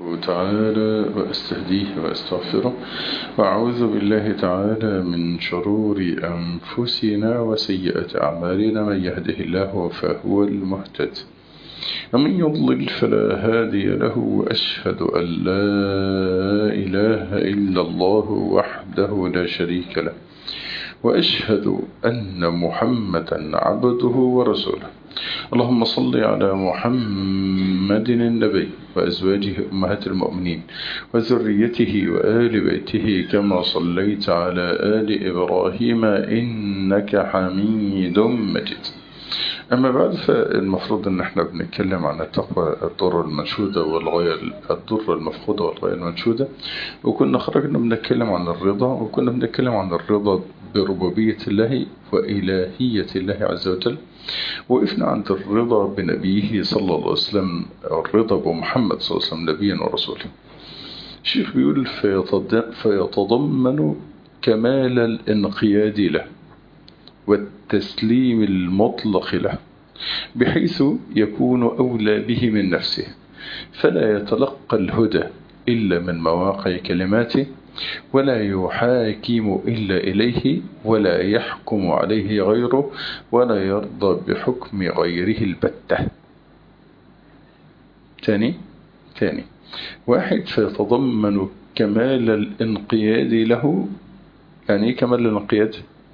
تعالى وأستهديه وأستغفره وأعوذ بالله تعالى من شرور أنفسنا وسيئات أعمالنا من يهده الله فهو المهتد ومن يضلل فلا هادي له وأشهد أن لا إله إلا الله وحده لا شريك له وأشهد أن محمدا عبده ورسوله اللهم صل على محمد النبي وأزواجه أمهات المؤمنين وذريته وآل بيته كما صليت على آل إبراهيم إنك حميد مجيد أما بعد فالمفروض أن احنا بنتكلم عن التقوى الضر المنشودة والغاية الضر المفقودة والغاية المنشودة وكنا خرجنا بنتكلم عن الرضا وكنا بنتكلم عن الرضا بربوبية الله وإلهية الله عز وجل وقفنا عند الرضا بنبيه صلى الله عليه وسلم الرضا بمحمد صلى الله عليه وسلم نبيا ورسولا الشيخ بيقول فيتضمن كمال الانقياد له والتسليم المطلق له بحيث يكون أولى به من نفسه فلا يتلقى الهدى إلا من مواقع كلماته ولا يحاكم إلا إليه ولا يحكم عليه غيره ولا يرضى بحكم غيره البتة ثاني ثاني واحد فيتضمن كمال الانقياد له يعني كمال الانقياد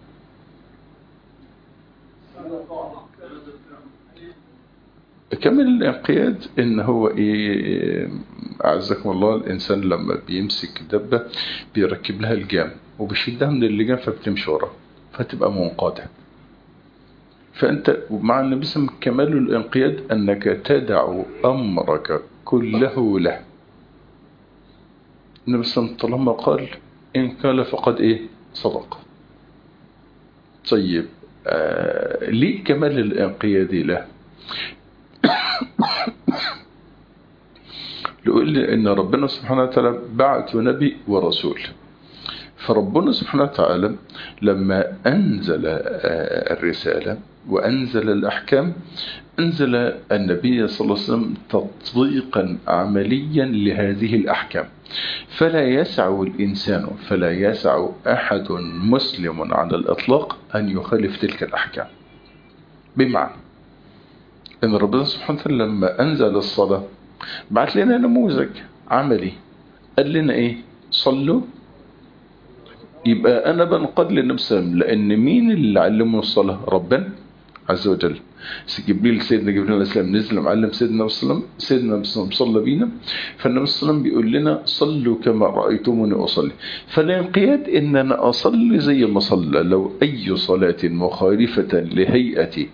كمل الانقياد ان هو ايه اعزكم الله الانسان لما بيمسك دبة بيركب لها الجام وبيشدها من اللجام فبتمشي وراه فتبقى منقادة فانت مع النبي صلى كمال الانقياد انك تدع امرك كله له النبي صلى طالما قال ان قال فقد ايه صدق طيب آه ليه كمال الانقياد له يقول ان ربنا سبحانه وتعالى بعث نبي ورسول فربنا سبحانه وتعالى لما أنزل الرسالة وأنزل الأحكام أنزل النبي صلى الله عليه وسلم تطبيقا عمليا لهذه الأحكام فلا يسع الإنسان فلا يسع أحد مسلم على الإطلاق أن يخالف تلك الأحكام بمعنى ان ربنا سبحانه وتعالى لما انزل الصلاة بعت لنا نموذج عملي قال لنا ايه صلوا يبقى انا بنقد للنبي صلى الله عليه وسلم لان مين اللي علمه الصلاة ربنا عز وجل جبريل سيدنا جبريل عليه السلام نزل معلم سيدنا صلى الله عليه وسلم سيدنا صلى بينا فالنبي صلى الله عليه وسلم بيقول لنا صلوا كما رأيتموني أصلي فالانقياد إن أنا أصلي زي ما صلى لو أي صلاة مخالفة لهيئتي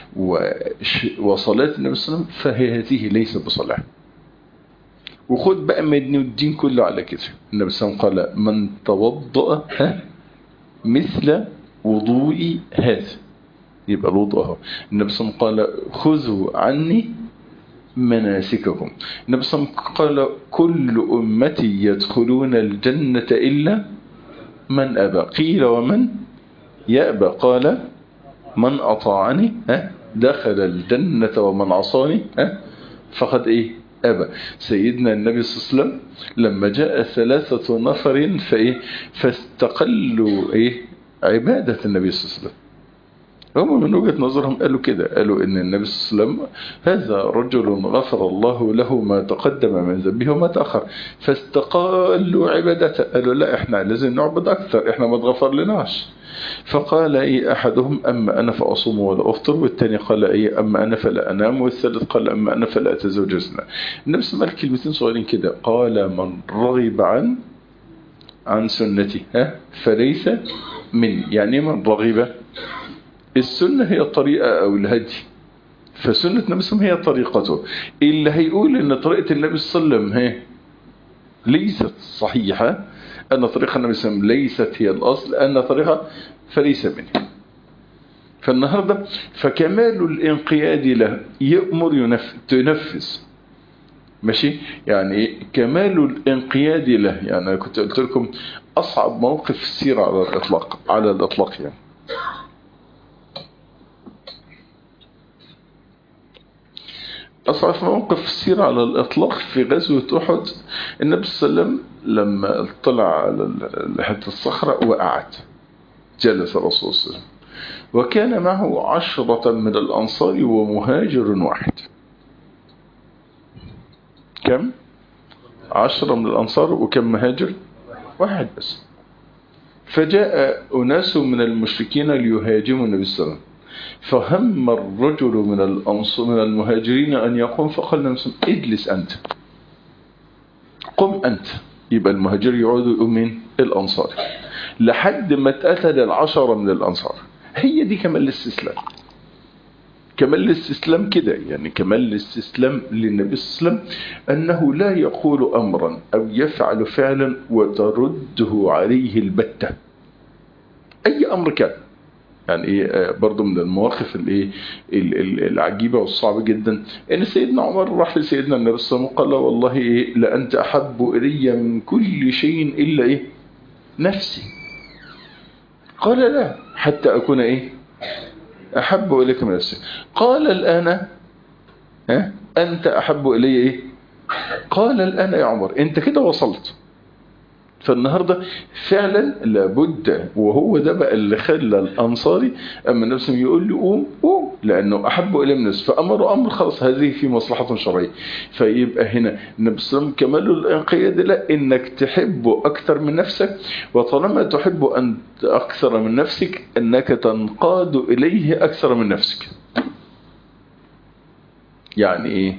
وصلاة النبي صلى الله عليه وسلم فهي هذه ليس بصلاة وخد بقى من الدين كله على كده النبي صلى الله عليه وسلم قال من توضأ مثل وضوئي هذا يبقى الوضوء اهو النبي صلى الله عليه وسلم قال خذوا عني مناسككم النبي صلى الله عليه وسلم قال كل أمتي يدخلون الجنة إلا من أبى قيل ومن يأبى قال من أطاعني دخل الجنة ومن عصاني فقد إيه أبى سيدنا النبي صلى الله عليه وسلم لما جاء ثلاثة نفر فإيه فاستقلوا إيه عبادة النبي صلى الله عليه وسلم هم من وجهة نظرهم قالوا كده قالوا ان النبي صلى الله عليه وسلم هذا رجل غفر الله له ما تقدم من ذنبه وما تأخر فاستقالوا عبادته قالوا لا احنا لازم نعبد اكثر احنا ما تغفر لناش فقال ايه احدهم اما انا فاصوم ولا افطر والثاني قال ايه اما انا فلا انام والثالث قال اما انا فلا اتزوج زنا النبي صلى الله عليه وسلم كلمتين صغيرين كده قال من رغب عن عن سنتي ها فليس من يعني من رغب السنة هي الطريقة أو الهدي فسنة النبي صلى الله عليه وسلم هي طريقته اللي هيقول ان طريقة النبي صلى الله عليه وسلم هي ليست صحيحة أن طريقة النبي صلى الله عليه وسلم ليست هي الأصل أن طريقة فليس منه فالنهاردة فكمال الانقياد له يأمر ينفذ تنفذ ماشي يعني كمال الانقياد له يعني أنا كنت قلت لكم أصعب موقف في السيرة على الإطلاق على الإطلاق يعني أصعب موقف سير على الإطلاق في غزوة أحد النبي صلى الله عليه وسلم لما طلع على حتة الصخرة وقعد جلس الرسول صلى الله عليه وسلم وكان معه عشرة من الأنصار ومهاجر واحد كم؟ عشرة من الأنصار وكم مهاجر؟ واحد بس فجاء أناس من المشركين ليهاجموا النبي صلى الله عليه وسلم فهم الرجل من الأنصار من المهاجرين أن يقوم فقال النبي صلى الله عليه وسلم اجلس أنت قم أنت يبقى المهاجر يقعد يقوم من الأنصار لحد ما اتقتل العشرة من الأنصار هي دي كمال الاستسلام كمال الاستسلام كده يعني كمال الاستسلام للنبي صلى الله عليه وسلم أنه لا يقول أمرا أو يفعل فعلا وترده عليه البتة أي أمر كان يعني ايه برضه من المواقف الايه العجيبه والصعبه جدا ان سيدنا عمر راح لسيدنا النبي صلى الله عليه وسلم قال والله ايه لانت احب الي من كل شيء الا ايه نفسي قال لا حتى اكون ايه احب اليك من نفسي قال الان ها انت احب الي ايه قال الان يا عمر انت كده وصلت فالنهاردة فعلا لابد وهو ده بقى اللي خلى الأنصاري أما نفسه يقول له قوم قوم لأنه أحب إلى الناس فأمر أمر خلاص هذه في مصلحة شرعية فيبقى هنا النبي صلى الله عليه وسلم كمال الانقياد لا إنك تحبه أكثر من نفسك وطالما تحب أن أكثر من نفسك أنك تنقاد إليه أكثر من نفسك يعني إيه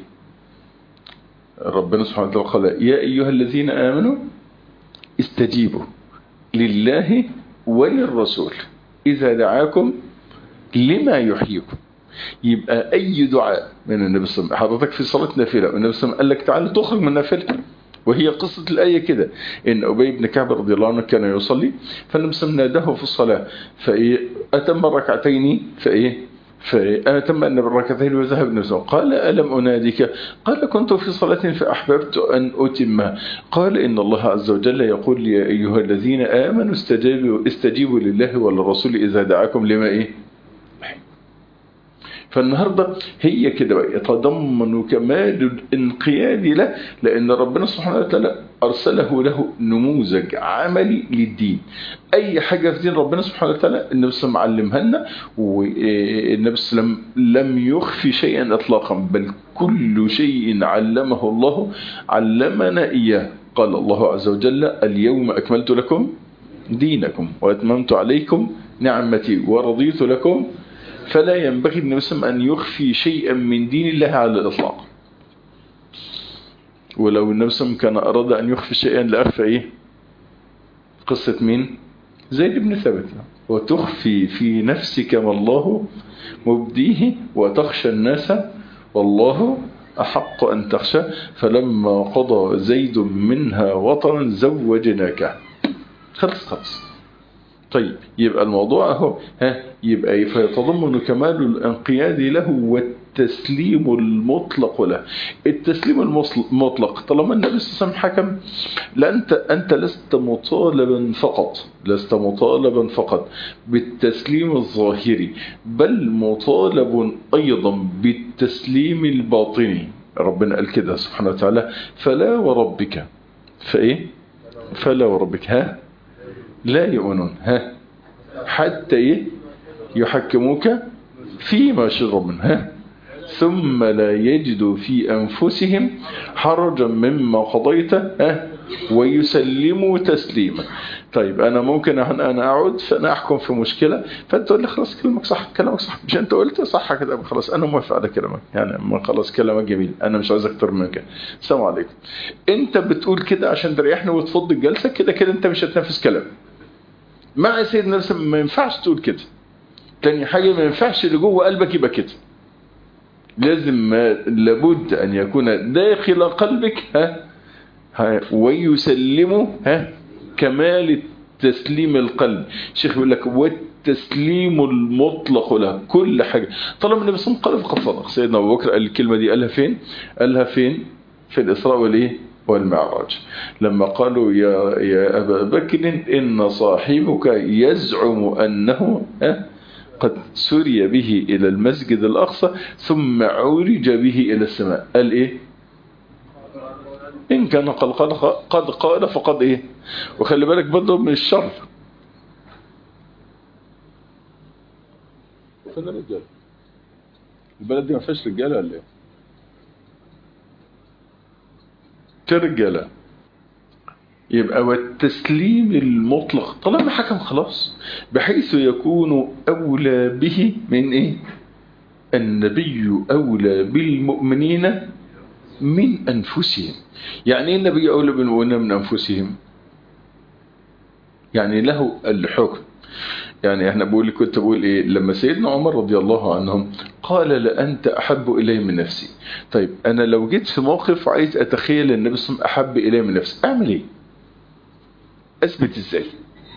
ربنا سبحانه وتعالى قال يا أيها الذين آمنوا استجيبوا لله وللرسول إذا دعاكم لما يحييكم يبقى أي دعاء من النبي صلى الله عليه وسلم حضرتك في صلاة نافلة والنبي صلى الله عليه وسلم قال لك تعالى تخرج من نافلة وهي قصة الآية كده إن أبي بن كعب رضي الله عنه كان يصلي فالنبي صلى الله عليه وسلم ناداه في الصلاة فإيه أتم الركعتين فإيه فأتم أن بالركعتين وذهب النبي قال ألم أنادك قال كنت في صلاة فأحببت أن أتمها قال إن الله عز وجل يقول يا أيها الذين آمنوا استجيبوا, استجيبوا لله وللرسول إذا دعاكم لما إيه فالنهاردة هي كده بقى يتضمن كمال الانقياد له لأن ربنا سبحانه وتعالى أرسله له نموذج عملي للدين أي حاجة في دين ربنا سبحانه وتعالى النبي صلى الله عليه وسلم علمها لنا والنبي صلى الله عليه وسلم لم يخفي شيئا إطلاقا بل كل شيء علمه الله علمنا إياه قال الله عز وجل اليوم أكملت لكم دينكم وأتممت عليكم نعمتي ورضيت لكم فلا ينبغي النبي صلى الله عليه وسلم أن يخفي شيئا من دين الله على الإطلاق ولو النبي صلى الله عليه وسلم كان أراد أن يخفي شيئا لأخفى إيه قصة مين زيد بن ثابت وتخفي في نفسك ما الله مبديه وتخشى الناس والله أحق أن تخشى فلما قضى زيد منها وطرا زوجناك خلص خلص طيب يبقى الموضوع اهو ها يبقى فيتضمن كمال الانقياد له والتسليم المطلق له التسليم المطلق طالما النبي صلى الله عليه وسلم حكم لأنت أنت لست مطالبا فقط لست مطالبا فقط بالتسليم الظاهري بل مطالب أيضا بالتسليم الباطني ربنا قال كده سبحانه وتعالى فلا وربك فإيه فلا وربك ها لا يؤمنون ها حتى يحكموك فيما شروا منه ها ثم لا يجدوا في أنفسهم حرجا مما قضيت ها ويسلموا تسليما طيب أنا ممكن أنا أقعد فأنا أحكم في مشكلة فأنت تقول لي خلاص كلامك صح كلامك صح مش أنت قلت صح كده خلاص أنا موافق على كلامك يعني خلاص كلامك جميل أنا مش عايز أكتر من كده السلام عليكم أنت بتقول كده عشان تريحني وتفض الجلسة كده كده أنت مش هتنفذ كلامي مع سيدنا نفسه ما ينفعش تقول كده تاني حاجة ما ينفعش اللي جوه قلبك يبقى كده لازم ما لابد أن يكون داخل قلبك ها, ها ويسلمه ها كمال تسليم القلب الشيخ بيقول لك والتسليم المطلق له كل حاجة طالما النبي صلى الله عليه وسلم قال فقد صدق سيدنا أبو بكر قال الكلمة دي قالها فين قالها فين في الإسراء والإيه والمعراج لما قالوا يا, يا أبا بكر إن صاحبك يزعم أنه قد سري به إلى المسجد الأقصى ثم عرج به إلى السماء قال إيه إن كان قد قال, قد قال فقد إيه وخلي بالك برضه من الشر فين الرجال البلد دي ما فيهاش رجاله ولا ايه كرجاله يبقى والتسليم المطلق طالما حكم خلاص بحيث يكون أولى به من إيه النبي أولى بالمؤمنين من أنفسهم يعني إيه النبي أولى بالمؤمنين من أنفسهم يعني له الحكم يعني احنا بقول كنت بقول ايه لما سيدنا عمر رضي الله عنهم قال لأنت أحب إلي من نفسي طيب أنا لو جيت في موقف وعايز أتخيل النبي صلى الله عليه وسلم أحب إلي من نفسي أعمل إيه أثبت إزاي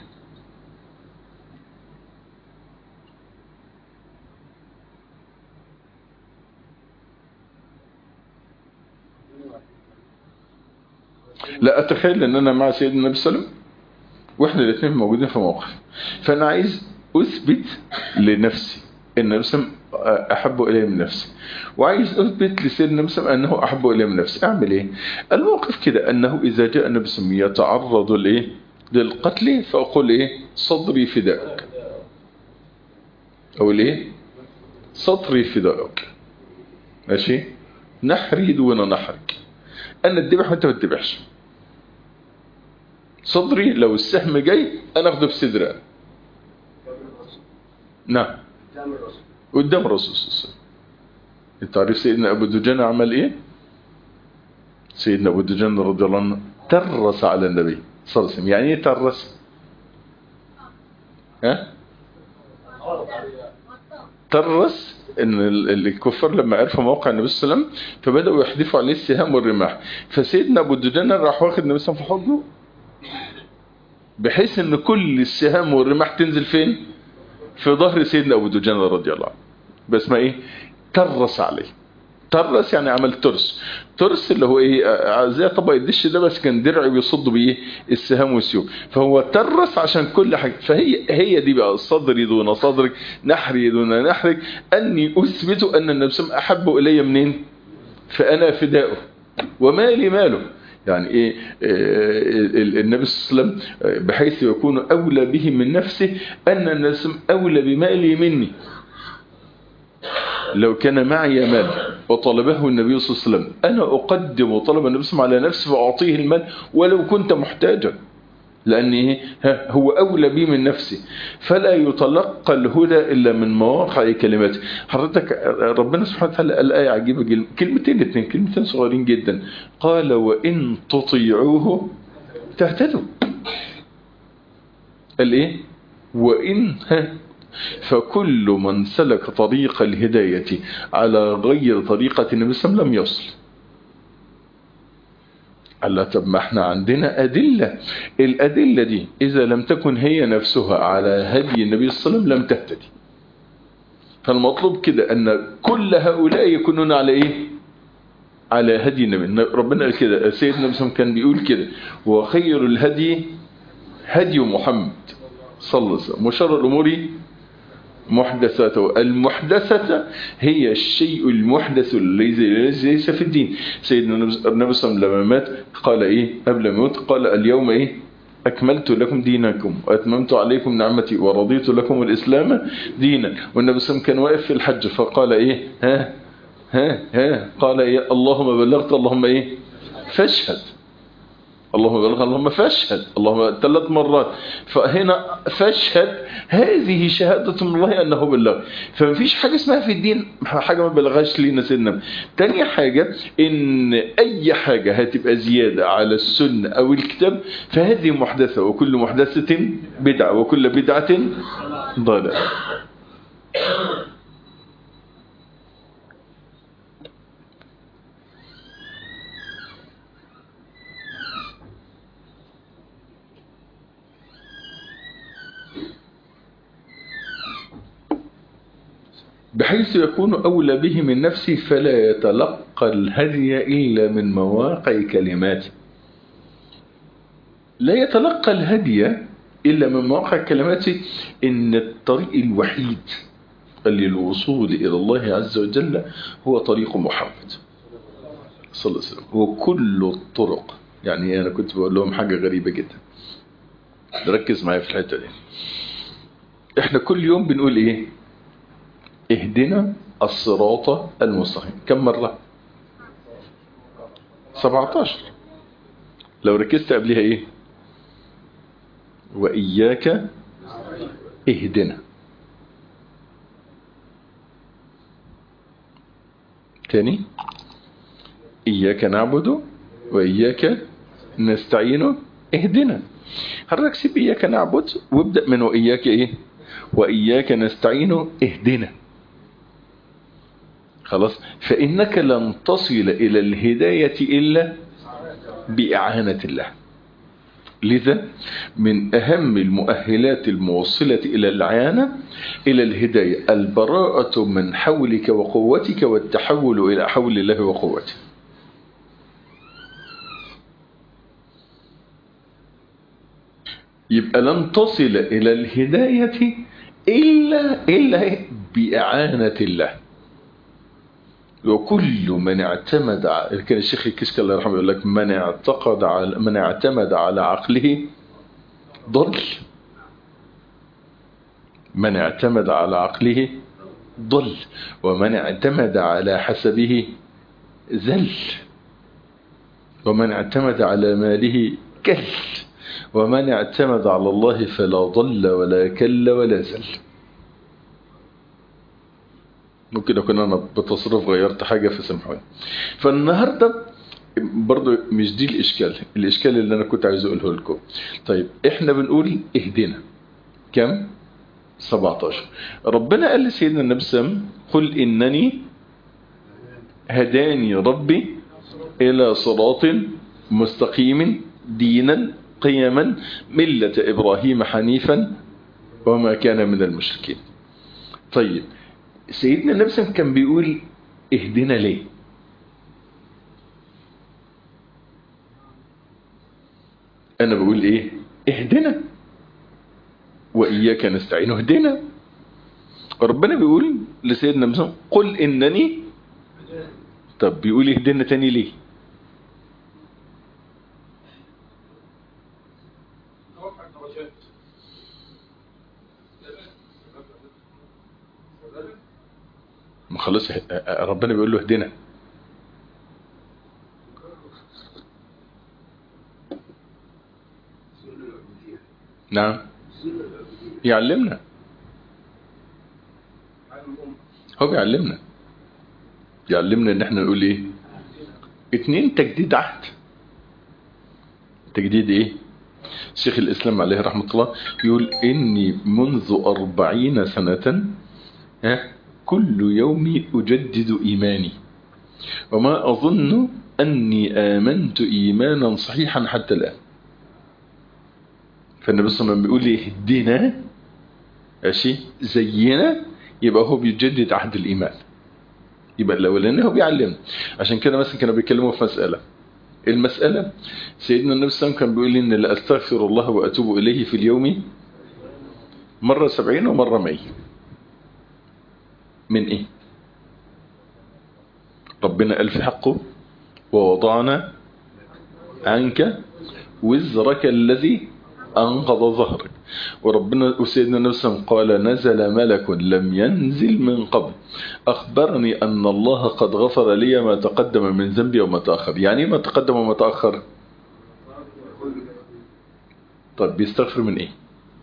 لا أتخيل أن أنا مع سيدنا النبي صلى الله عليه وسلم وإحنا الاثنين موجودين في موقف فأنا عايز أثبت لنفسي أن النبي صلى الله عليه وسلم أحب إلي من نفسي وعايز أثبت لسيدنا النبي صلى الله عليه وسلم أنه أحب إلي من نفسي أعمل إيه الموقف كده أنه إذا جاء النبي صلى الله عليه وسلم يتعرض لإيه للقتل فأقول إيه صدري فداءك أقول إيه صدري فداءك ماشي نحري دون نحرك أنا الذبح وأنت ما تذبحش صدري لو السهم جاي أنا أخده بصدري نعم قدام الرسول صلى الله عليه وسلم انت عارف سيدنا أبو دجان عمل إيه سيدنا أبو دجان رضي الله عنه ترس على النبي صلى الله عليه وسلم يعني ايه ترس ها ترس ان الكفار لما عرفوا موقع النبي صلى الله عليه وسلم فبداوا يحدفوا عليه السهام والرماح فسيدنا ابو الدجان راح واخد النبي صلى الله عليه وسلم في حضنه بحيث ان كل السهام والرماح تنزل فين في ظهر سيدنا ابو الدجان رضي الله عنه بس ما ايه ترس عليه ترس يعني عمل ترس ترس اللي هو ايه زي طبق الدش ده بس كان درع بيصد بيه السهام والسيوف فهو ترس عشان كل حاجه فهي هي دي بقى صدري دون صدرك نحري دون نحرك اني اثبت ان النبي صلى الله عليه وسلم احب الي منين فانا فداؤه وما لي ماله يعني ايه النبي صلى الله عليه وسلم بحيث يكون اولى به من نفسه ان النبي صلى الله عليه وسلم اولى بمالي مني لو كان معي مال وطلبه النبي صلى الله عليه وسلم أنا أقدم طلب النبي صلى الله عليه وسلم على نفسي وأعطيه المال ولو كنت محتاجا لأنه هو أولى بي من نفسي فلا يتلقى الهدى إلا من مواقع كلماته حضرتك ربنا سبحانه وتعالى الآية عجيبة كلمتين اثنين كلمتين صغيرين جدا قال وإن تطيعوه تهتدوا قال إيه وإن فكل من سلك طريق الهداية على غير طريقة النبي صلى الله عليه وسلم لم يصل قال طب ما احنا عندنا أدلة الأدلة دي إذا لم تكن هي نفسها على هدي النبي صلى الله عليه وسلم لم تهتدي فالمطلوب كده أن كل هؤلاء يكونون على إيه على هدي النبي ربنا قال كده سيدنا النبي صلى الله عليه وسلم كان بيقول كده وخير الهدي هدي محمد صلى الله عليه وسلم وشر الأمور محدثاته المحدثة هي الشيء الحدث الذي ليس في الدين سيدنا النبي صلى الله عليه وسلم لما مات قال ايه قبل ما يموت قال اليوم ايه أكملت لكم دينكم وأتممت عليكم نعمتي ورضيت لكم الإسلام دينا والنبي صلى الله عليه وسلم كان واقف في الحج فقال إيه ها ها ها قال إيه اللهم بلغت اللهم إيه فاشهد اللهم بلغ اللهم فاشهد اللهم ثلاث مرات فهنا فاشهد هذه شهادة من الله أنه بلغ فما فيش حاجة اسمها في الدين حاجة ما بلغهاش لينا سيدنا تاني حاجة إن أي حاجة هتبقى زيادة على السنة أو الكتاب فهذه محدثة وكل محدثة بدعة وكل بدعة ضلالة بحيث يكون أولى به من نفسه فلا يتلقى الهدي إلا من مواقع كلماته لا يتلقى الهدي إلا من مواقع كلماته إن الطريق الوحيد للوصول إلى الله عز وجل هو طريق محمد صلى الله عليه وسلم وكل الطرق يعني أنا كنت بقول لهم حاجة غريبة جدا ركز معايا في الحتة دي احنا كل يوم بنقول ايه اهدنا الصراط المستقيم كم مرة 17 لو ركزت قبلها ايه وإياك اهدنا تاني إياك نعبد وإياك نستعين اهدنا حضرتك سيب إياك نعبد وابدأ من وإياك إيه وإياك نستعين اهدنا خلاص فإنك لن تصل إلى الهداية إلا بإعانة الله لذا من أهم المؤهلات الموصلة إلى العيانة إلى الهداية البراءة من حولك وقوتك والتحول إلى حول الله وقوته يبقى لن تصل إلى الهداية إلا, إلا بإعانة الله وكل من اعتمد على كان الشيخ الكشك الله يرحمه يقول لك من اعتقد على من اعتمد على عقله ضل من اعتمد على عقله ضل ومن اعتمد على حسبه زل ومن اعتمد على ماله كل ومن اعتمد على الله فلا ضل ولا كل ولا زل ممكن أكون أنا بتصرف غيرت حاجة فسامحوني فالنهاردة برضو مش دي الإشكال الإشكال اللي أنا كنت عايز أقوله لكم طيب إحنا بنقول اهدنا كم 17 ربنا قال لسيدنا النبي صلى الله عليه وسلم قل إنني هداني ربي إلى صراط مستقيم دينا قيما ملة إبراهيم حنيفا وما كان من المشركين طيب سيدنا النبي صلى الله عليه وسلم كان بيقول اهدنا ليه انا بقول ايه اهدنا واياك نستعين اهدنا ربنا بيقول لسيدنا النبي صلى الله عليه وسلم قل انني طب بيقول اهدنا تاني ليه ما خلاص ربنا بيقول له اهدنا نعم يعلمنا هو بيعلمنا يعلمنا ان احنا نقول ايه اتنين تجديد عهد تجديد ايه شيخ الاسلام عليه رحمة الله يقول اني منذ اربعين سنة ها كل يوم أجدد إيماني وما أظن أني آمنت إيمانا صحيحا حتى الآن فالنبي صلى الله عليه وسلم بيقول لي اهدنا ماشي زينا يبقى هو بيجدد عهد الإيمان يبقى الأولاني هو بيعلمنا عشان كده مثلا كانوا بيتكلموا في مسألة المسألة سيدنا النبي صلى الله عليه وسلم كان بيقول لي إن لا أستغفر الله وأتوب إليه في اليوم مرة سبعين ومرة مية من ايه ربنا قال في حقه ووضعنا عنك وزرك الذي أنقض ظهرك وربنا وسيدنا النبي صلى الله عليه وسلم قال نزل ملك لم ينزل من قبل أخبرني أن الله قد غفر لي ما تقدم من ذنبي وما تأخر يعني ما تقدم وما تأخر طيب بيستغفر من ايه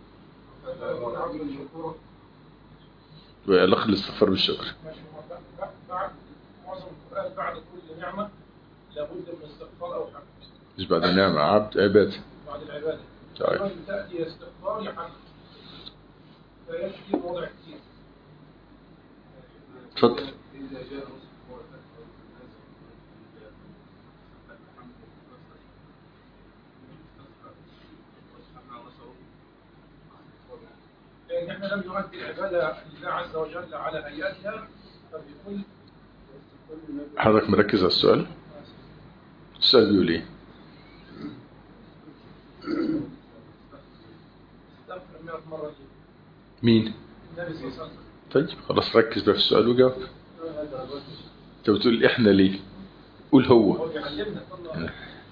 وعلاقة الاستغفار بالشكر بعد معظم القرآن بعد كل نعمة لابد من استغفار أو حمد مش بعد النعمة عبد عبادة بعد العبادة طيب. الرجل تأتي استغفار يحمد فيمشي وضع كتير اتفضل إذا جاء رسول الله لأن احنا لم نؤدي العبادة لله عز وجل على هيئتها فبكل حضرتك مركز على السؤال السؤال بيقول ايه ثلاث مرات مين النبي صلى الله عليه وسلم طيب خلاص ركز بقى في السؤال وجاوب انت بتقول احنا ليه قول هو هو بيعلمنا الله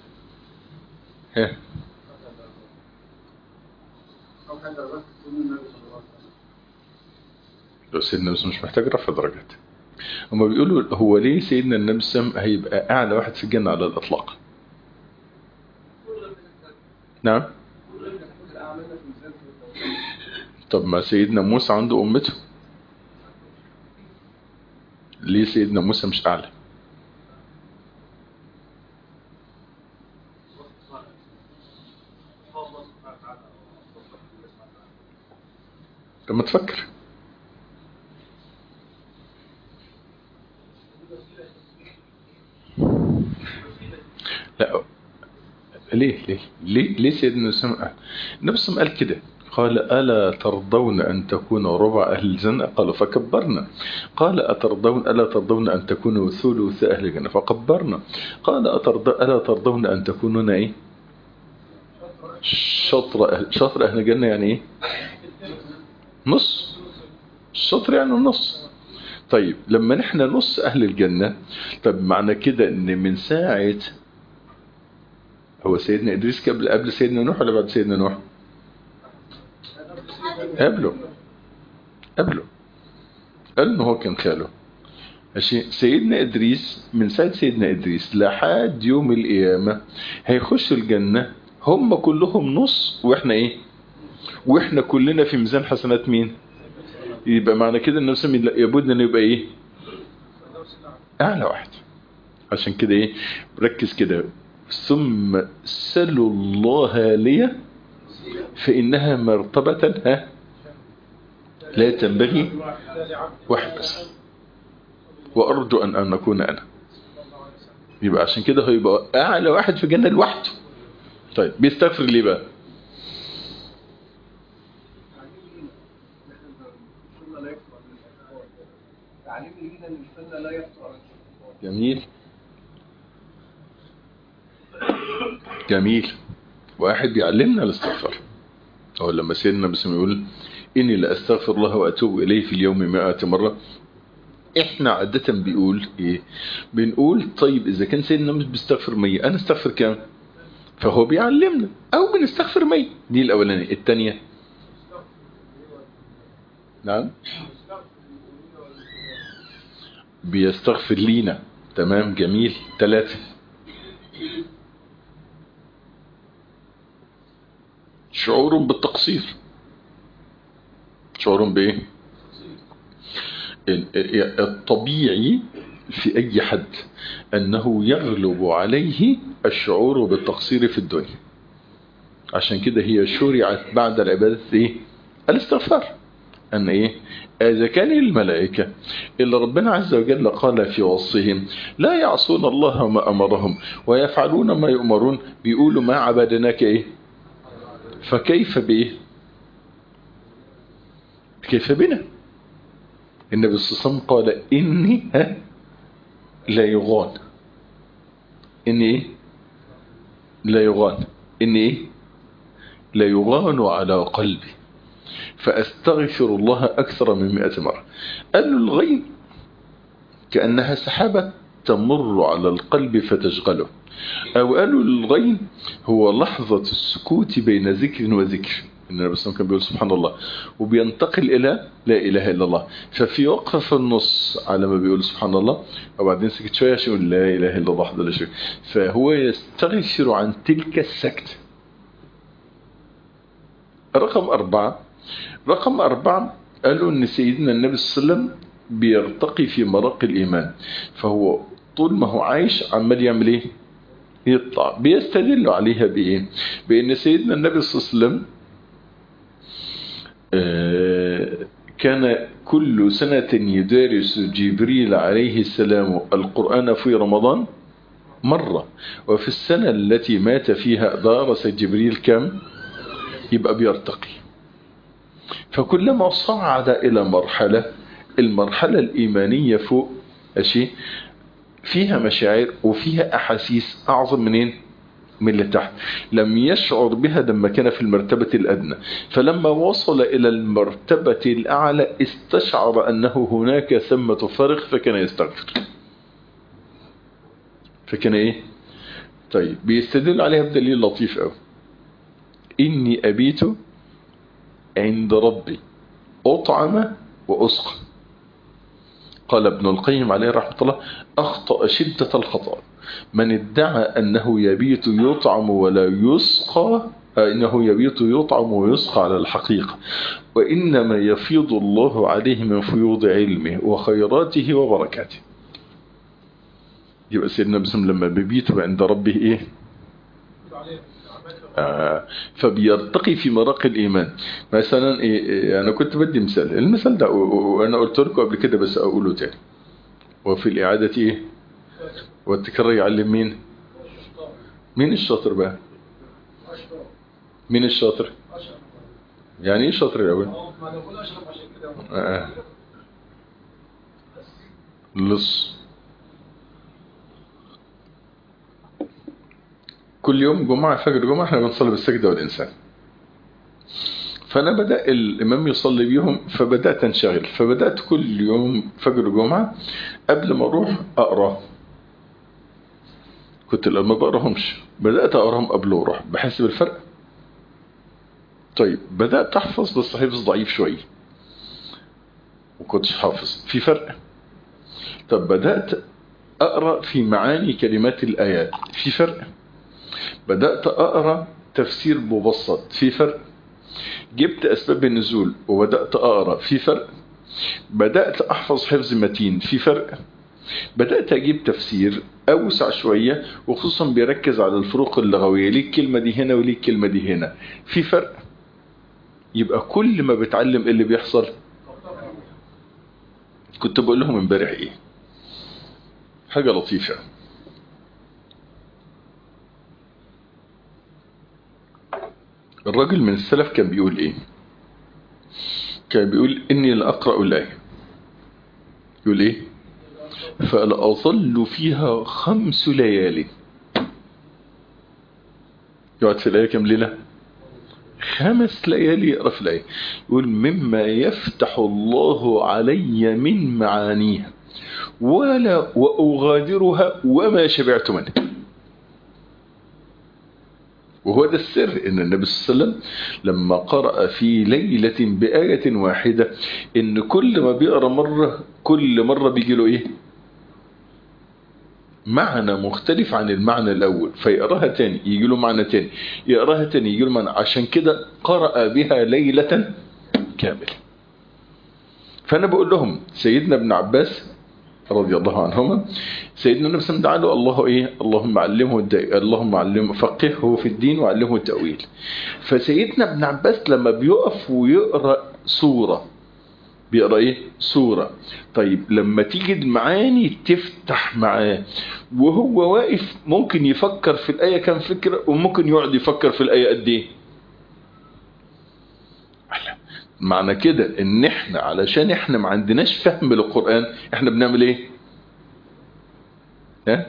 ها أو كان درجات سنة النبي صلى الله عليه وسلم لو سيدنا النبي مش محتاج رفع درجات هما بيقولوا هو ليه سيدنا النبي سم هيبقى اعلى واحد في الجنه على الاطلاق نعم طب ما سيدنا موسى عنده امته ليه سيدنا موسى مش اعلى طب ما تفكر لا ليه ليه ليه, ليه سيدنا سمع النبي صلى الله عليه وسلم قال كده قال ألا ترضون أن تكونوا ربع أهل الجنة قالوا فكبرنا قال أترضون ألا ترضون أن تكونوا ثلث أهل الجنة فكبرنا قال أترض ألا ترضون أن تكونوا إيه شطر أهل شطر أهل الجنة يعني إيه نص الشطر يعني النص طيب لما نحن نص أهل الجنة طب معنى كده إن من ساعة هو سيدنا إدريس قبل قبل سيدنا نوح ولا بعد سيدنا نوح؟ قبله قبله قال إن هو كان خاله ماشي سيدنا إدريس من ساعة سيدنا إدريس لحد يوم القيامة هيخش الجنة هم كلهم نص وإحنا إيه؟ وإحنا كلنا في ميزان حسنات مين؟ يبقى معنى كده ان نفس يبود ان يبقى ايه اعلى واحد عشان كده ايه ركز كده ثم سلوا الله لي فانها مرتبة ها لا تنبغي واحد بس وارجو ان ان اكون انا يبقى عشان كده هو يبقى اعلى واحد في الجنه لوحده طيب بيستغفر ليه بقى تعليم لينا ان السنه لا يفتر عن جميل جميل واحد بيعلمنا الاستغفار هو لما سيدنا بسم يقول إني لأستغفر الله وأتوب إليه في اليوم مائة مرة إحنا عادة بيقول إيه بنقول طيب إذا كان سيدنا مش بيستغفر مية أنا استغفر كام فهو بيعلمنا أو بنستغفر مية دي الأولانية الثانية نعم بيستغفر لينا تمام جميل ثلاثة شعور بالتقصير شعور بايه الطبيعي في اي حد انه يغلب عليه الشعور بالتقصير في الدنيا عشان كده هي شرعت بعد العبادة ايه الاستغفار ان ايه اذا كان الملائكة اللي ربنا عز وجل قال في وصفهم لا يعصون الله ما امرهم ويفعلون ما يؤمرون بيقولوا ما عبدناك ايه فكيف بايه كيف بنا النبي صلى الله عليه وسلم قال اني ها لا يغان اني ايه لا يغان اني ايه لا يغان على قلبي فأستغفر الله أكثر من مئة مرة قال له الغين كأنها سحابة تمر على القلب فتشغله أو قالوا الغين هو لحظة السكوت بين ذكر وذكر النبي صلى الله عليه وسلم كان بيقول سبحان الله وبينتقل إلى لا إله إلا الله ففي وقفة في النص على ما بيقول سبحان الله وبعدين سكت شوية عشان يقول لا إله إلا الله وحده لا شريك فهو يستغفر عن تلك السكت رقم أربعة رقم أربعة قالوا أن سيدنا النبي صلى الله عليه وسلم بيرتقي في مراقي الإيمان فهو طول ما هو عايش عمال يعمل إيه يطلع بيستدلوا عليها بإيه بأن سيدنا النبي صلى الله عليه وسلم كان كل سنة يدارس جبريل عليه السلام القرآن في رمضان مرة وفي السنة التي مات فيها دارس جبريل كم يبقى بيرتقي فكلما صعد إلى مرحلة المرحلة الإيمانية فوق أشي فيها مشاعر وفيها أحاسيس أعظم منين من اللي تحت لم يشعر بها لما كان في المرتبة الأدنى فلما وصل إلى المرتبة الأعلى استشعر أنه هناك ثمة فرق فكان يستغفر فكان إيه طيب بيستدل عليها بدليل لطيف أوي إني أبيت عند ربي أطعم وأسقى قال ابن القيم عليه رحمة الله أخطأ شدة الخطأ من ادعى أنه يبيت يطعم ولا يسقى إنه يبيت يطعم ويسقى على الحقيقة وإنما يفيض الله عليه من فيوض علمه وخيراته وبركاته يبقى سيدنا بسم لما بيبيت عند ربه إيه آه فبيرتقي في مراقي الإيمان مثلا إيه إيه أنا كنت بدي مثال المثال ده وأنا قلت لكم قبل كده بس أقوله تاني وفي الإعادة إيه والتكرر يعلم مين مين الشاطر بقى مين الشاطر يعني ايه شاطر الأول آه. لص كل يوم جمعة فجر جمعة احنا بنصلي بالسجدة والإنسان فأنا بدأ الإمام يصلي بيهم فبدأت أنشغل فبدأت كل يوم فجر جمعة قبل ما أروح أقرأ كنت لما بقراهمش بدأت أقراهم قبل وأروح بحس بالفرق طيب بدأت أحفظ بس حفظ ضعيف شوية وكنتش حافظ في فرق طب بدأت أقرأ في معاني كلمات الآيات في فرق بدأت أقرأ تفسير مبسط في فرق جبت أسباب النزول وبدأت أقرأ في فرق بدأت أحفظ حفظ متين في فرق بدأت أجيب تفسير أوسع شوية وخصوصا بيركز على الفروق اللغوية ليه الكلمة دي هنا وليه الكلمة دي هنا في فرق يبقى كل ما بتعلم إيه اللي بيحصل كنت بقول لهم امبارح ايه حاجة لطيفة الراجل من السلف كان بيقول ايه كان بيقول اني لأقرأ الآية يقول ايه فلأظل فيها خمس ليالي يقعد في الآية كم ليلة خمس ليالي يقرأ في الآية يقول مما يفتح الله علي من معانيها ولا وأغادرها وما شبعت منها وهو ده السر ان النبي صلى الله عليه وسلم لما قرأ في ليلة بآية واحدة ان كل ما بيقرأ مرة كل مرة بيجي له ايه معنى مختلف عن المعنى الأول فيقراها تاني يجي له معنى تاني يقراها تاني يجي له معنى عشان كده قرأ بها ليلة كاملة فأنا بقول لهم سيدنا ابن عباس رضي الله عنهما سيدنا النبي صلى الله عليه وسلم الله ايه اللهم علمه الدي... اللهم علمه فقهه في الدين وعلمه التأويل فسيدنا ابن عباس لما بيقف ويقرأ سورة بيقرأ ايه سورة طيب لما تيجي المعاني تفتح معاه وهو واقف ممكن يفكر في الآية كم فكرة وممكن يقعد يفكر في الآية قد ايه معنى كده ان احنا علشان احنا ما عندناش فهم للقرآن احنا بنعمل ايه ها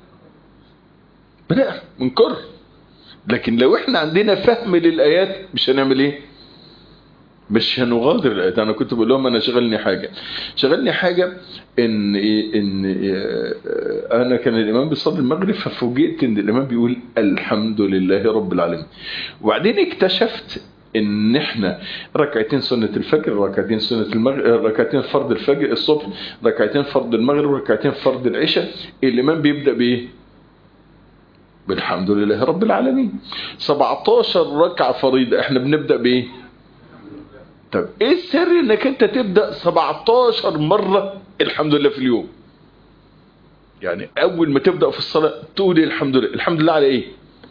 بنقرا بنكر لكن لو احنا عندنا فهم للآيات مش هنعمل ايه مش هنغادر الآيات انا كنت بقول لهم انا شغلني حاجة شغلني حاجة ان إيه ان إيه انا كان الامام بيصلي المغرب ففوجئت ان الامام بيقول الحمد لله رب العالمين وبعدين اكتشفت ان احنا ركعتين سنة الفجر ركعتين سنة المغرب ركعتين فرض الفجر الصبح ركعتين فرض المغرب ركعتين فرض العشاء الامام بيبدأ بايه بالحمد لله رب العالمين 17 ركعة فريضة احنا بنبدأ بايه طب ايه السر انك انت تبدأ 17 مرة الحمد لله في اليوم يعني اول ما تبدأ في الصلاة تقول الحمد لله الحمد لله على ايه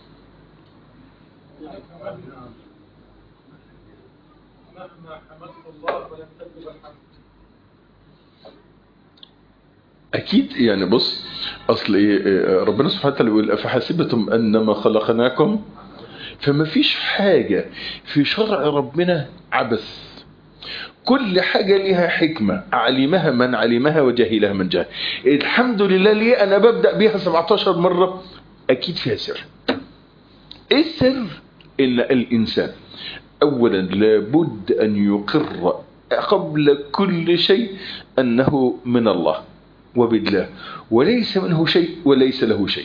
أكيد يعني بص أصل إيه ربنا سبحانه وتعالى يقول أفحسبتم أنما خلقناكم فما فيش حاجة في شرع ربنا عبث كل حاجة لها حكمة علمها من علمها وجهلها من جهل الحمد لله ليه أنا ببدأ بيها 17 مرة أكيد فيها سر ايه السر ان الانسان اولا لابد ان يقر قبل كل شيء انه من الله وبالله وليس منه شيء وليس له شيء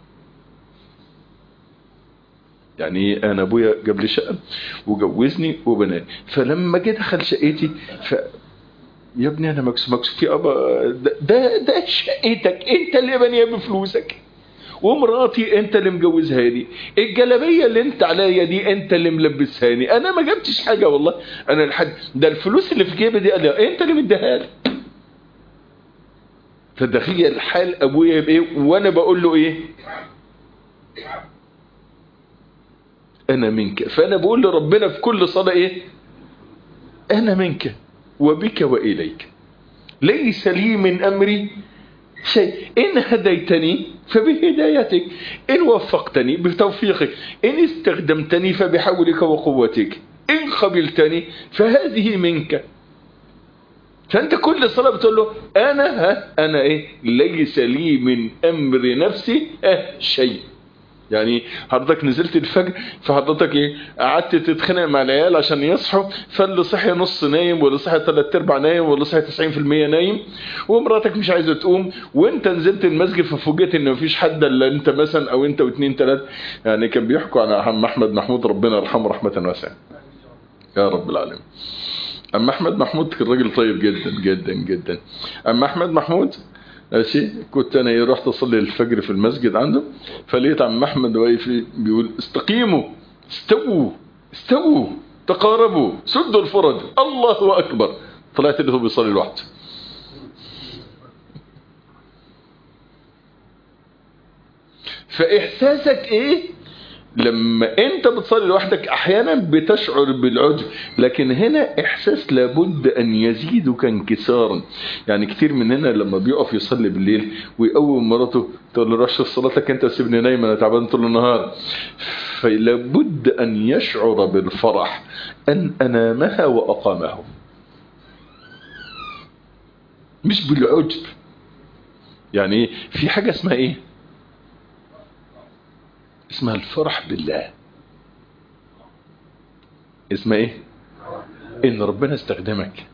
يعني انا ابويا جاب لي شقه وجوزني وبناني فلما جيت دخل شقتي ف يا ابني انا مكسوف مكسوف في ابا ده ده, ده شقتك انت اللي بنيها بفلوسك ومراتي انت اللي مجوزها لي الجلابيه اللي انت عليا دي انت اللي ملبسهاني انا ما جبتش حاجه والله انا لحد ده الفلوس اللي في جيبي دي قال لي انت اللي مديها لي فتخيل حال ابويا بايه وانا بقول له ايه انا منك فانا بقول لربنا في كل صلاه ايه انا منك وبك واليك ليس لي من امري شيء إن هديتني فبهدايتك إن وفقتني بتوفيقك إن استخدمتني فبحولك وقوتك إن قبلتني فهذه منك فأنت كل صلاة بتقول له أنا ها أنا إيه ليس لي من أمر نفسي ها شيء يعني حضرتك نزلت الفجر فحضرتك ايه قعدت تتخانق مع العيال عشان يصحوا فاللي صحي نص نايم واللي صحي ثلاث ارباع نايم واللي صحي 90% نايم ومراتك مش عايزه تقوم وانت نزلت المسجد ففوجئت ان مفيش حد الا انت مثلا او انت واثنين ثلاثه يعني كان بيحكوا عن عم احمد محمود ربنا يرحمه رحمه واسعه يا رب العالمين اما احمد محمود كان راجل طيب جدا جدا جدا اما احمد محمود ماشي كنت انا رحت اصلي الفجر في المسجد عنده فلقيت عم احمد واقف بيقول استقيموا استووا استووا تقاربوا سدوا الفرج الله اكبر طلعت اللي هو بيصلي لوحده فاحساسك ايه لما انت بتصلي لوحدك احيانا بتشعر بالعجب لكن هنا احساس لابد ان يزيدك انكسارا يعني كتير مننا لما بيقف يصلي بالليل ويقوم مراته تقول له رش صلاتك انت سيبني نايم انا تعبان طول النهار فلابد ان يشعر بالفرح ان انامها واقامه مش بالعجب يعني في حاجة اسمها ايه اسمها الفرح بالله اسمها ايه ان ربنا استخدمك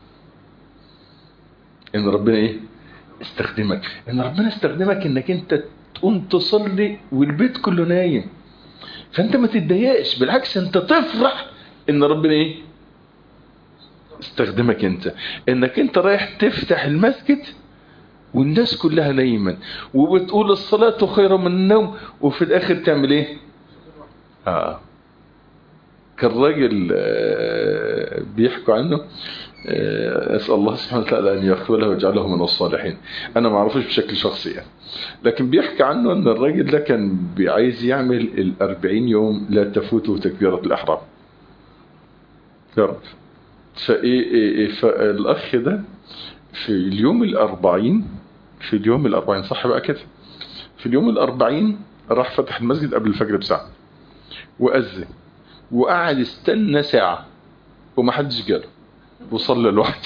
ان ربنا ايه استخدمك ان ربنا استخدمك انك انت تقوم تصلي والبيت كله نايم فانت ما تتضايقش بالعكس انت تفرح ان ربنا ايه استخدمك انت انك انت رايح تفتح المسجد والناس كلها نايمة وبتقول الصلاة خير من النوم وفي الاخر تعمل ايه اه كان راجل آه بيحكوا عنه آه اسال الله سبحانه وتعالى ان يغفر له ويجعله من الصالحين انا ما اعرفوش بشكل شخصي يعني لكن بيحكي عنه ان الراجل ده كان عايز يعمل الأربعين يوم لا تفوته تكبيرة الاحرام يا رب فايه إيه إيه فالاخ ده في اليوم الأربعين في اليوم الأربعين صح بقى كده في اليوم الأربعين راح فتح المسجد قبل الفجر بساعة وأذن وقعد استنى ساعة ومحدش جاله وصلى لوحده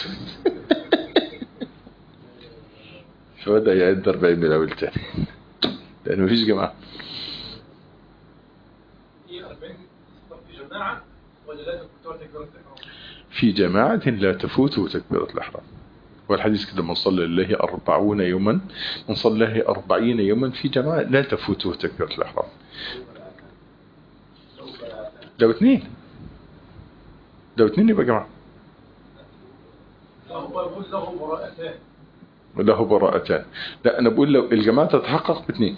فبدأ يعد 40 من الأول تاني لأن مفيش جماعة في 40 في جماعة ولا لازم تقعد تكبيرة الإحرام؟ في جماعة لا تفوته تكبيرة الإحرام والحديث كده من صلى الله أربعون يوما من صلى الله أربعين يوما في جماعة لا تفوته تكبيرة الإحرام لو اثنين لو اثنين يبقى جماعة له بقول له براءتان له براءتان لا أنا بقول لو الجماعة تتحقق باثنين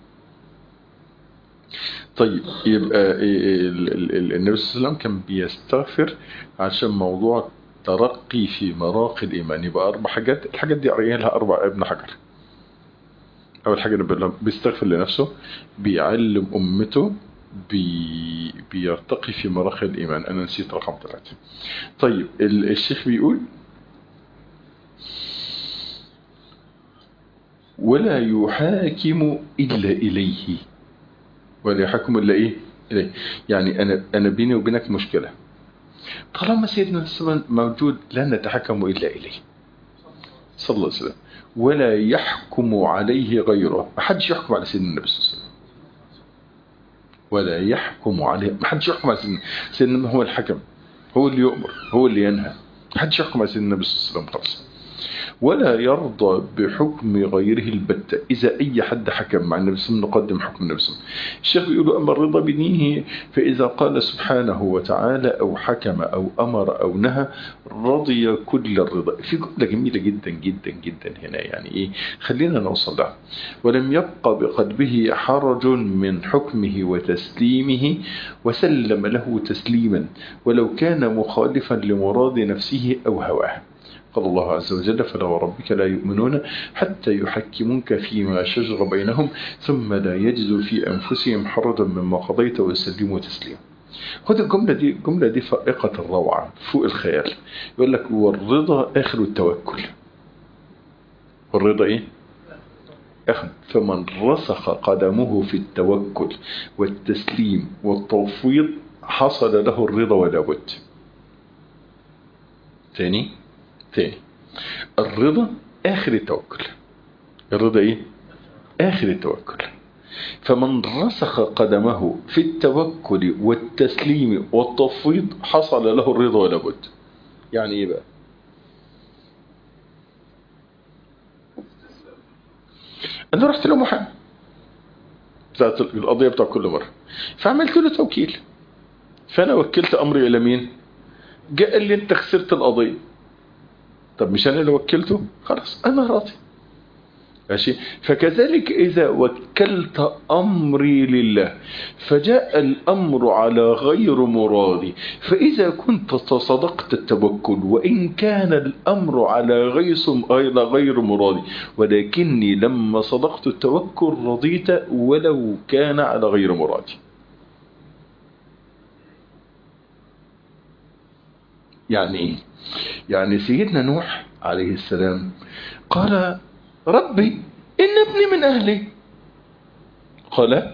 طيب يبقى ال- ال- ال- النبي صلى الله عليه وسلم كان بيستغفر عشان موضوع ترقي في مراقي الإيمان يبقى أربع حاجات الحاجات دي قريها لها أربع ابن حجر أول حاجة نبقى لما بيستغفر لنفسه بيعلم أمته بي بيرتقي في مراقي الإيمان أنا نسيت رقم ثلاثة طيب ال- الشيخ بيقول ولا يحاكم إلا إليه ولا يحكم إلا إيه إليه يعني أنا أنا بيني وبينك مشكلة طالما سيدنا السلام موجود لا نتحكم إلا إليه صلى الله عليه وسلم ولا يحكم عليه غيره ما حدش يحكم على سيدنا النبي صلى الله عليه وسلم ولا يحكم عليه ما حدش يحكم على سيدنا سيدنا هو الحكم هو اللي يؤمر هو اللي ينهى ما حدش يحكم على سيدنا النبي صلى الله عليه وسلم خالص ولا يرضى بحكم غيره البتة إذا أي حد حكم مع النبي صلى الله عليه وسلم نقدم حكم النبي صلى الله عليه وسلم الشيخ يقول أما الرضا بدينه فإذا قال سبحانه وتعالى أو حكم أو أمر أو نهى رضي كل الرضا في جملة جميلة جدا جدا جدا هنا يعني إيه خلينا نوصل لها ولم يبقى بقلبه حرج من حكمه وتسليمه وسلم له تسليما ولو كان مخالفا لمراد نفسه أو هواه قال الله عز وجل فلا وربك لا يؤمنون حتى يحكموك فيما شجر بينهم ثم لا يجدوا في أنفسهم حرجا مما قضيت ويسلموا تسليما خد الجملة دي الجملة دي فائقة الروعة فوق الخيال يقول لك والرضا آخر التوكل والرضا إيه؟ آخر فمن رسخ قدمه في التوكل والتسليم والتوفيض حصل له الرضا ولا بد ثاني تاني الرضا آخر التوكل الرضا إيه؟ آخر التوكل فمن رسخ قدمه في التوكل والتسليم والتفويض حصل له الرضا ولا بد يعني إيه بقى أنا رحت له محامي بتاعت القضية بتاع كل مرة فعملت له توكيل فأنا وكلت أمري إلى مين جاء قال لي أنت خسرت القضية طب مش انا اللي وكلته خلاص انا راضي ماشي فكذلك اذا وكلت امري لله فجاء الامر على غير مرادي فاذا كنت صدقت التوكل وان كان الامر على غير غير مرادي ولكني لما صدقت التوكل رضيت ولو كان على غير مرادي يعني ايه يعني سيدنا نوح عليه السلام قال ربي إن ابني من أهلي قال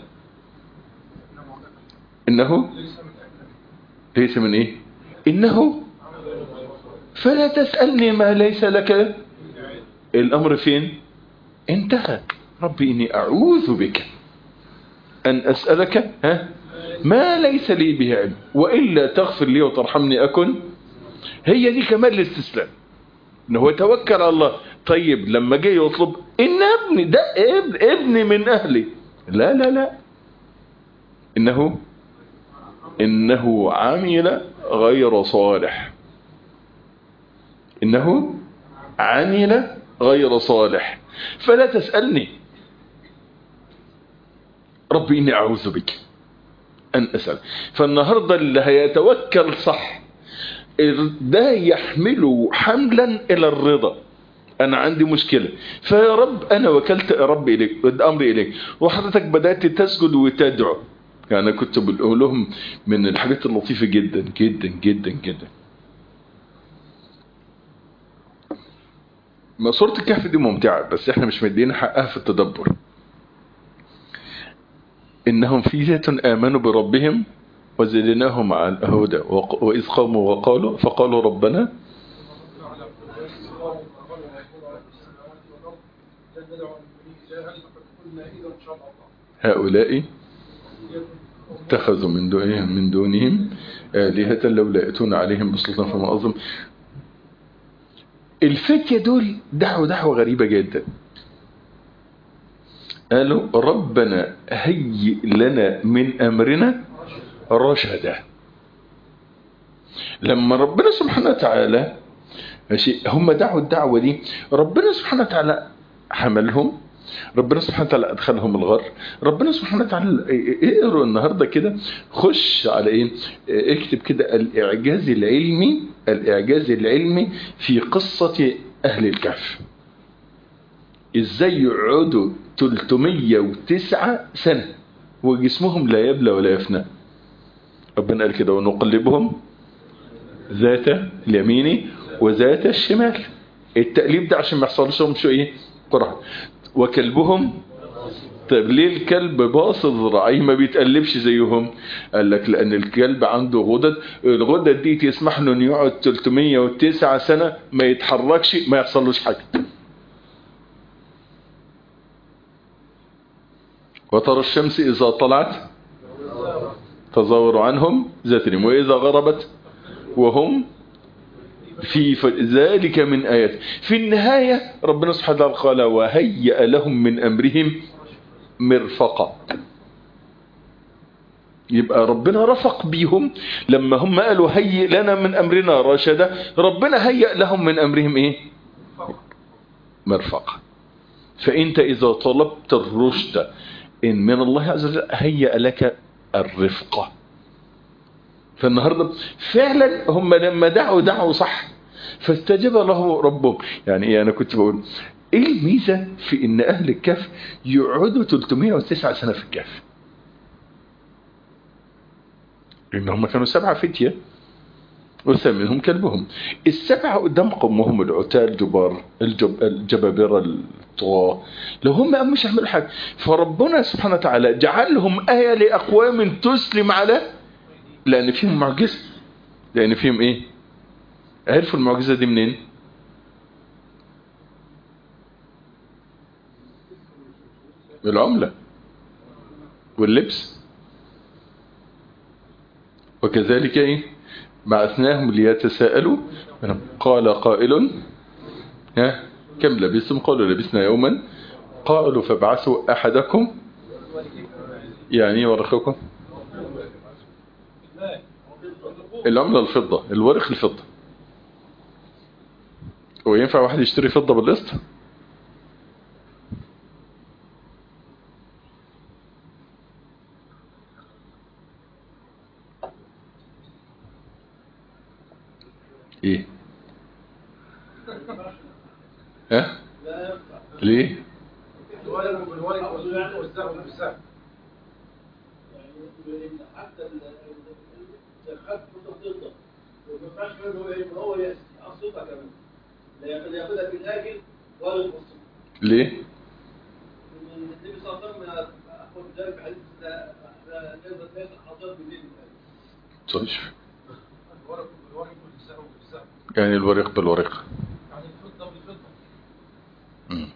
إنه ليس من إيه إنه فلا تسألني ما ليس لك الأمر فين انتهى ربي إني أعوذ بك أن أسألك ها ما ليس لي به علم وإلا تغفر لي وترحمني أكن هي دي كمال الاستسلام ان هو توكل على الله طيب لما جه يطلب ان ابني ده ابن ابني من اهلي لا لا لا انه انه عمل غير صالح انه عمل غير صالح فلا تسألني ربي اني اعوذ بك ان اسأل فالنهاردة اللي هيتوكل صح ده يحمله حملا الى الرضا انا عندي مشكلة فيا رب انا وكلت ربي اليك امري اليك وحضرتك بدأت تسجد وتدعو يعني كنت بقول لهم من الحاجات اللطيفة جدا جدا جدا جدا ما صورة الكهف دي ممتعة بس احنا مش مدين حقها في التدبر انهم في ذات امنوا بربهم وزدناهم على الهدى وإذ قاموا وقالوا فقالوا ربنا هؤلاء اتخذوا من دونهم من دونهم آلهة لولا يأتون عليهم بسلطان فما أظلم الفتية دول دعوة دعوة غريبة جدا قالوا ربنا هيئ لنا من أمرنا رشدا لما ربنا سبحانه وتعالى ماشي هم دعوا الدعوة دي ربنا سبحانه وتعالى حملهم ربنا سبحانه وتعالى ادخلهم الغر ربنا سبحانه وتعالى اقروا النهارده كده خش على ايه اكتب كده الاعجاز العلمي الاعجاز العلمي في قصة اهل الكهف ازاي يقعدوا 309 سنة وجسمهم لا يبلى ولا يفنى ربنا قال كده ونقلبهم ذات اليمين وذات الشمال التقليب ده عشان ما يحصلش لهم شو ايه قرح وكلبهم طب ليه الكلب باص ذراعيه ما بيتقلبش زيهم قال لك لان الكلب عنده غدد الغدد دي تسمح له انه يقعد 309 سنه ما يتحركش ما يحصلوش حاجه وترى الشمس اذا طلعت تزاوروا عنهم ذات اليوم وإذا غربت وهم في ف- ذلك من آيات في النهاية ربنا سبحانه وتعالى قال وهيأ لهم من أمرهم مرفقا يبقى ربنا رفق بيهم لما هم قالوا هيئ لنا من أمرنا رشدا ربنا هيأ لهم من أمرهم إيه مرفقا فأنت إذا طلبت الرشد إن من الله عز وجل هيأ لك الرفقة فالنهاردة فعلا هم لما دعوا دعوا صح فاستجاب له ربهم يعني إيه أنا كنت بقول إيه الميزة في إن أهل الكهف يقعدوا 309 سنة في الكهف لأن هم كانوا سبعة فتية وثامنهم كلبهم السبعة قدام قومهم العتاة الجبار الجب الجبابرة الطغاة لو هم مش يعملوا حاجة فربنا سبحانه وتعالى جعلهم آية لأقوام تسلم على لأن فيهم معجزة لأن فيهم إيه عرفوا المعجزة دي منين العملة واللبس وكذلك إيه بعثناهم ليتساءلوا قال قائل ها كم لبستم قالوا لبسنا يوما قالوا فابعثوا أحدكم يعني ورقكم العملة الفضة الورق الفضة وينفع واحد يشتري فضة بالقسط ايه ها ليه الورق بالورق والذهب بالذهب حتى الخف متفضة وما ينفعش منه ايه هو يقصدها كمان لا ياخد- ياخدها في الاكل ولا يقصدها ليه النبي صلى الله عليه وسلم اخذ ذلك في حديث لا لا نقدر ناكل حضر بالليل طيب الورق بالورق والذهب بالذهب يعني الورق بالورق يعني الفضة بالفضة مم.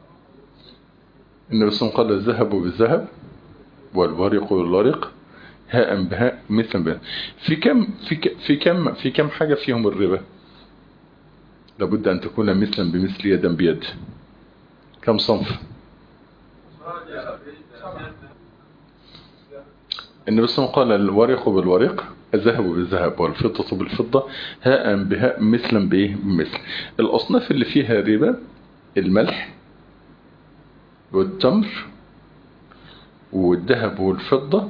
النبي صلى الله عليه وسلم قال الذهب بالذهب والورق بالورق هاء بهاء مثلا بهاء في كم في ك- في كم في كم حاجة فيهم الربا لابد أن تكون مثلا بمثل يدا بيد كم صنف النبي صلى الله عليه وسلم قال الورق بالورق الذهب بالذهب والفضة بالفضة هاء بهاء مثلا بايه بمثل الأصناف اللي فيها ربا الملح والتمر والذهب والفضة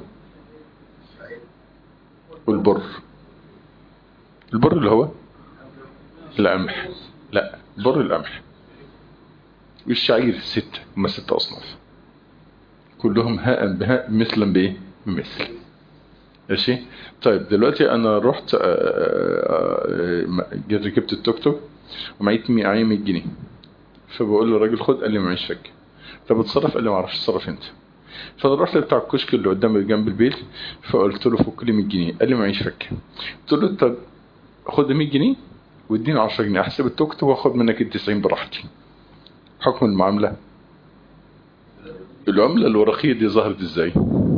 والبر البر اللي هو القمح لا بر القمح والشعير ستة هما ستة أصناف كلهم هاء بهاء مثلا بايه بمثل ماشي طيب دلوقتي انا رحت آه، آه، آه، جيت ركبت التوك توك ومعيت 100 100 جنيه فبقول للراجل خد قال لي معيش فك طب اتصرف قال لي ما اعرفش اتصرف انت فانا رحت بتاع الكشك اللي قدام جنب البيت فقلت له فك لي 100 جنيه قال لي معيش فك قلت له طب خد 100 جنيه واديني 10 جنيه احسب التوك توك واخد منك ال 90 براحتي حكم المعامله العمله الورقيه دي ظهرت ازاي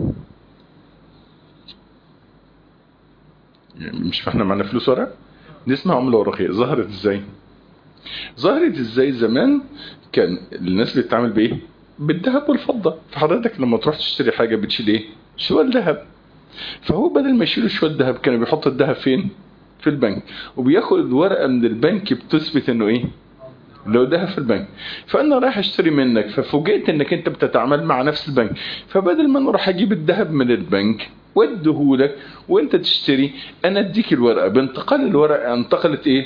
يعني مش فاحنا معنا فلوس ورق دي اسمها عمله ورقيه ظهرت ازاي ظهرت ازاي زمان كان الناس بتتعامل بايه بالذهب والفضه فحضرتك لما تروح تشتري حاجه بتشيل ايه شويه ذهب فهو بدل ما يشيلوا شويه ذهب كان بيحط الذهب فين في البنك وبياخد ورقه من البنك بتثبت انه ايه لو ذهب في البنك فانا رايح اشتري منك ففوجئت انك انت بتتعامل مع نفس البنك فبدل ما انا اروح اجيب الذهب من البنك واديهولك وانت تشتري انا اديك الورقه بانتقال الورقه انتقلت ايه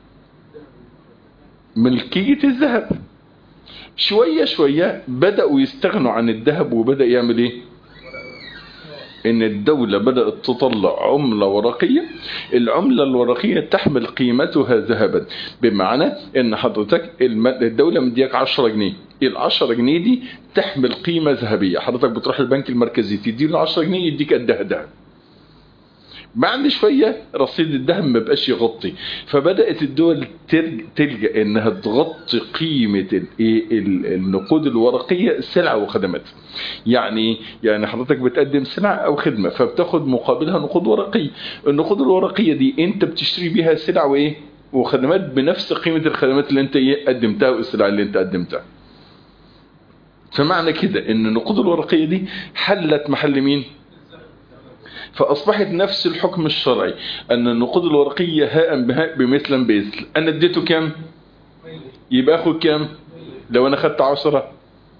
ملكيه الذهب شويه شويه بداوا يستغنوا عن الذهب وبدا يعمل ايه ان الدولة بدأت تطلع عملة ورقية العملة الورقية تحمل قيمتها ذهبا بمعنى ان حضرتك الم- الدولة مديك 10 جنيه ال 10 جنيه دي تحمل قيمة ذهبية حضرتك بتروح البنك المركزي تدي له 10 جنيه يديك قدها ذهب بعد شوية رصيد الذهب ما بقاش يغطي فبدأت الدول ترج- تلجأ انها تغطي قيمة الايه ال- النقود الورقية سلع وخدمات يعني يعني حضرتك بتقدم سلعة او خدمة فبتاخد مقابلها نقود ورقية النقود الورقية دي انت بتشتري بيها سلع وايه وخدمات بنفس قيمة الخدمات اللي انت ايه قدمتها والسلع اللي انت قدمتها فمعنى كده ان النقود الورقية دي حلت محل مين فأصبحت نفس الحكم الشرعي أن النقود الورقية هاء بهاء بمثلا بمثل أنا اديته كام يبقى أخد كام لو أنا خدت عشرة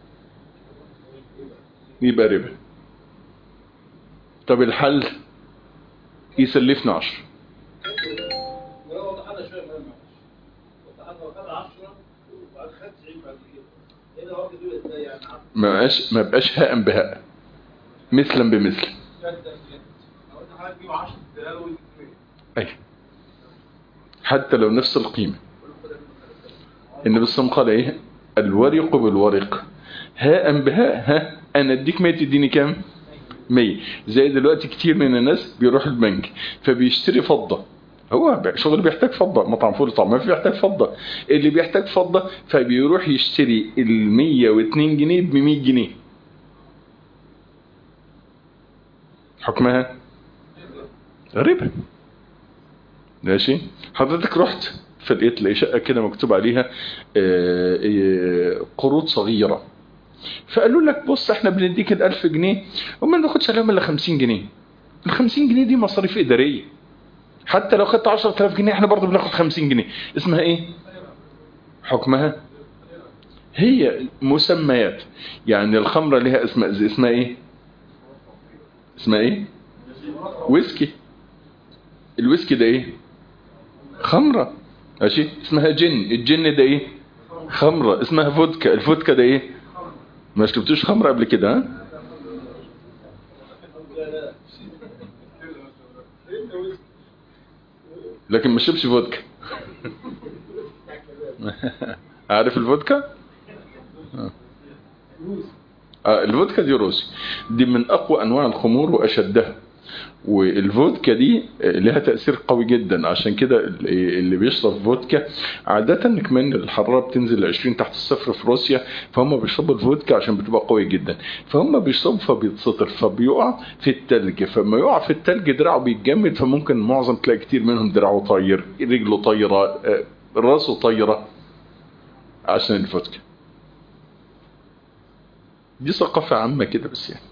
يبقى ربا طب الحل يسلفنا عشر ولو وضحنا شويه ما معلش وضحنا وخد 10 وبعد خد 90 بعد كده هنا هو كده ازاي يعني ما بقاش ما بقاش هاء بهاء مثلا بمثل جدا جدا لو انت حضرتك تجيب 10 دلال وانت أي حتى لو نفس القيمة النبي صلى الله عليه وسلم قال ايه الورق بالورق هاء بهاء ها انا اديك 100 تديني كام 100 زي دلوقتي كتير من الناس بيروح البنك فبيشتري فضة هو شغل بيحتاج فضة مطعم فول طعم بيحتاج فضة اللي بيحتاج فضة فبيروح يشتري ال 102 جنيه ب 100 جنيه حكمها ربا ماشي حضرتك رحت فلقيت لقيت شقه كده مكتوب عليها آه، آه، قروض صغيره فقالوا لك بص احنا بنديك ال 1000 جنيه وما ناخدش عليهم الا 50 جنيه ال 50 جنيه دي مصاريف اداريه حتى لو خدت 10000 جنيه احنا برضه بناخد 50 جنيه اسمها ايه حكمها هي مسميات يعني الخمره لها اسماء زي اسمها ايه اسمها ايه ويسكي الويسكي ده ايه خمرة ماشي اسمها جن الجن ده ايه خمرة اسمها فودكا الفودكا ده ايه ما شربتوش خمرة قبل كده ها لكن ما شربش فودكا عارف الفودكا آه الفودكا دي روسي دي من اقوى انواع الخمور واشدها والفودكا دي لها تأثير قوي جدا عشان كده اللي بيشرب فودكا عادة كمان الحرارة بتنزل ل 20 تحت الصفر في روسيا فهم بيشربوا الفودكا عشان بتبقى قوية جدا فهم بيشربوا فبيتسطر فبيقع في التلج فلما يقع في التلج دراعه بيتجمد فممكن معظم تلاقي كتير منهم دراعه طاير رجله طايرة آه، راسه طايرة عشان الفودكا دي ثقافة عامة كده بس يعني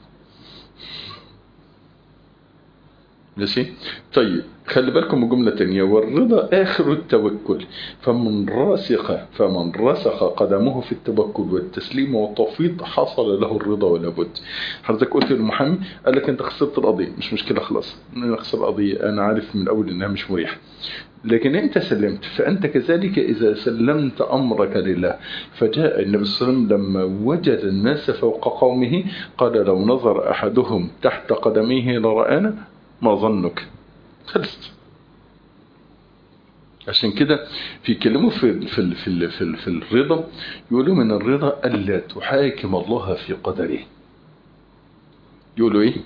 ماشي طيب خلي بالكم من جملة تانية والرضا آخر التوكل فمن راسخ فمن رسخ قدمه في التوكل والتسليم والتفويض حصل له الرضا ولا بد حضرتك قلت للمحامي قال لك انت خسرت القضية مش مشكلة خلاص انا خسر القضية انا عارف من الاول انها مش مريحة لكن انت سلمت فانت كذلك اذا سلمت امرك لله فجاء النبي صلى الله عليه وسلم لما وجد الناس فوق قومه قال لو نظر احدهم تحت قدميه لرآنا ما ظنك خلصت عشان كده في كلمه في في في في, في الرضا يقولوا من الرضا الا تحاكم الله في قدره يقولوا ايه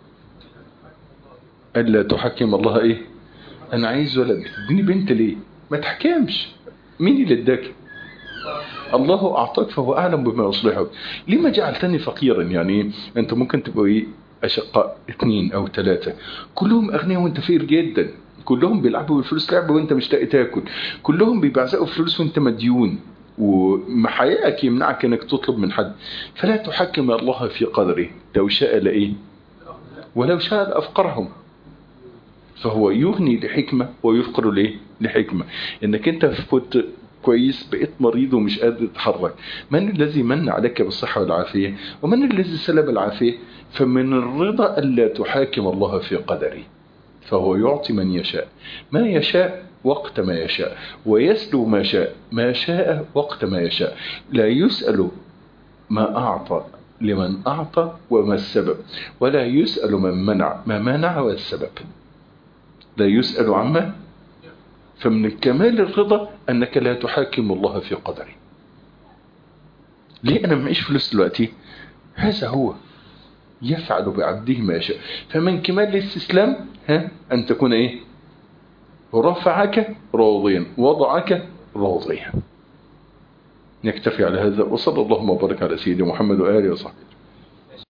الا تحكم الله ايه انا عايز ولد تديني بنت ليه ما تحكمش مين اللي اداك الله اعطاك فهو اعلم بما يصلحك لما جعلتني فقيرا يعني انت ممكن تبقى ايه اشقاء اثنين او ثلاثة كلهم اغنياء وانت فقير جدا كلهم بيلعبوا بالفلوس لعبة وانت مش لاقي تاكل كلهم بيبعزقوا فلوس وانت مديون وحيائك يمنعك انك تطلب من حد فلا تحكم الله في قدره لو شاء لايه ولو شاء لافقرهم فهو يغني لحكمة ويفقر ليه لحكمة انك انت كنت كويس بقيت مريض ومش قادر تتحرك من الذي من عليك بالصحة والعافية ومن الذي سلب العافية فمن الرضا ألا تحاكم الله في قدره فهو يعطي من يشاء ما يشاء وقت ما يشاء ويسلو ما شاء ما شاء وقت ما يشاء لا يسأل ما أعطى لمن أعطى وما السبب ولا يسأل من منع ما منع والسبب لا يسأل عما فمن كمال الرضا أنك لا تحاكم الله في قدره ليه أنا معيش فلوس دلوقتي هذا هو يفعل بعبده ما يشاء فمن كمال الاستسلام ها أن تكون إيه رفعك راضيا وضعك راضيا نكتفي على هذا وصلى اللهم وبارك على سيدنا محمد وآله وصحبه